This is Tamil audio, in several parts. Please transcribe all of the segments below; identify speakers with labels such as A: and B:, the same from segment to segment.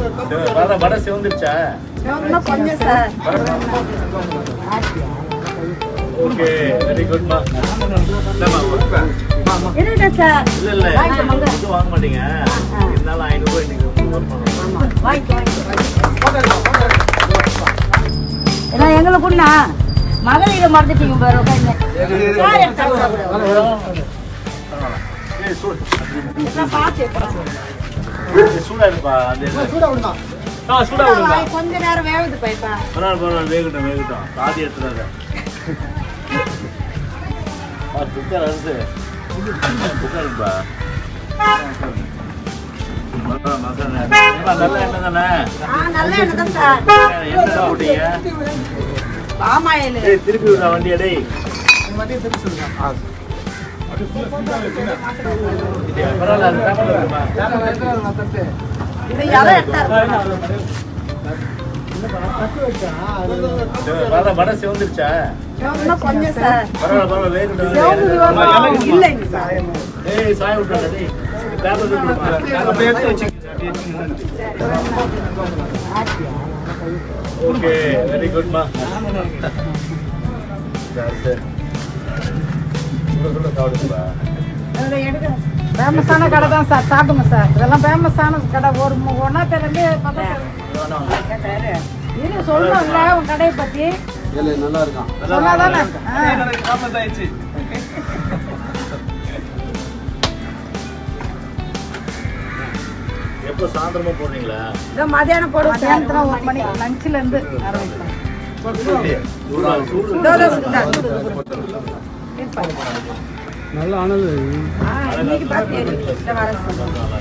A: வர வடை சிவந்துருச்சா
B: இன்னும் கொஞ்சம் சார்
A: ஓகே வெரி குட்மா
B: இருங்க சார்
A: இல்ல இல்ல
B: வாங்கிக்கோங்க.
A: இது வாங்க மாட்டீங்க இருந்தாலும் ஐநூறு ரூபாய் இன்னைக்கு ஒர்க் பண்ணணும்
B: வாங்கிக்கோ வாங்கிக்கோ ஏன்னா எங்களுக்குன்னா மகளிர மறந்துட்டீங்க பாரு உட்காந்து சார் எடுத்தாங்க சாப்பிடுவோம்
A: ஏய், சூடு.
B: நான் பார்த்து வைக்கிறேன்.
A: ஏய், சூடா இருப்பா அந்த இது. ஆ சூடா விடுங்க
B: கொஞ்ச நேரம் வேகுது பைப்பா
A: பரவாயில்ல பரவாயில்ல வேகட்டும் வேகட்டும் பாதி எடுத்துடாத ஆ குக்கர் அரிசி குக்கர் இருப்பா மசாலா மசாலா ஏம்மா, நல்ல எண்ணெய் தானே
B: ஆ நல்ல எண்ணெய் தான் சார்
A: என்ன போட்டீங்க
B: பாமாயில்
A: ஏய் திருப்பி விடுறா வண்டியா டேய் பரவாயில்ல அது பேப்பர்ல இருக்குமா
B: இந்த இலை எடுத்தா
A: வர வடை சிவந்துருச்சா
B: இன்னும் கொஞ்சம் சார்
A: பரவாயில்ல பரவாயில்ல வேகட்டும்
B: சிவப்பு இல்லைங்க சார்
A: ஏய் சாய் விட்டுறா டேய் பேப்பர் கொடுமா ஓகே வெரி குட்மா சரி சரி சுட சுட சாப்பிடுப்பா
B: அதை எடுக்கிறேன்
C: ஃபேமஸான கடை தான் சார் சாப்பிடுங்க சார் இதெல்லாம் ஃபேமஸான கடை ஒரு மு- ஒண்ணா பேருந்து இரு சொல்றோம்ல உன் கடையை பத்தி
D: நல்லா இருக்கான்
C: சொன்னாதானே ஆ.
A: எப்போ சாயந்தரமா போடுறீங்களா
B: இதோ மதியானம் போடுவோம் சார்
C: மத்தியானத்துல ஒரு மணி லஞ்சில இருந்து ஆரம்பிக்கலாம்
A: சூடா சூடு
B: இதோ இதோ சுடுதா.
D: நல்ல ஆனது
B: ஆ, இன்னைக்கு பார்த்து இந்த வர சொல்லுங்க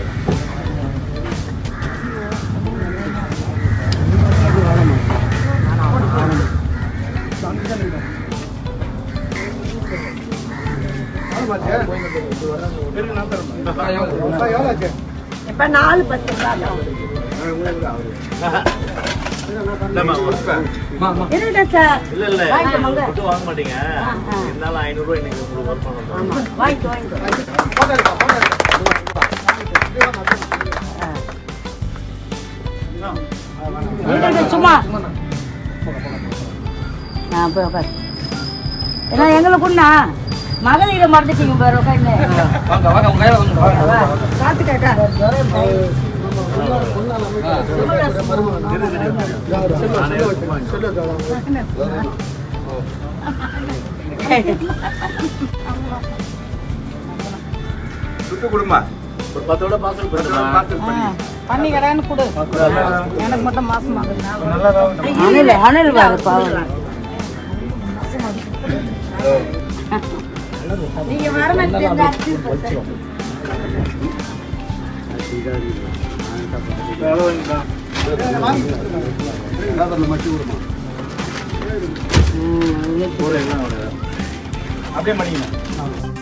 B: இப்ப நாலு பத்து சாப்பிடும்
A: என்னம்மா, ஒரு-
B: இருங்க சார்
A: இல்ல இல்ல
B: வாங்கிக்கோங்க.
A: ஃபுட்டு வாங்க மாட்டீங்க
B: ஆ, ஆ.
A: இருந்தாலும் ஐநூறு ரூபாய் இன்னைக்கு உங்களுக்கு ஒர்க் பண்ணணும்
B: ஆமா வாங்கிக்கோ வாங்கிக்கோ இருங்க, சும்மா ஆ போய் உட்காரு ஏன்னா எங்களுக்குன்னா மகளிர மறந்துட்டீங்க பாரு உட்காந்து பார்த்து கேட்டா
D: சுட்டு கொடுமா
A: ஒரு பத்தோட பார்சல் பண்ணுமா
C: ஆ, பண்ணி கடைன்னு கொடு எனக்கு மட்டும் மாசம் ஆகுது
B: அணில் அணில் பாரு பாவம் நீங்க வர
D: மட்டி கொடுமா
A: அப்படியே பண்ணிக்கணும்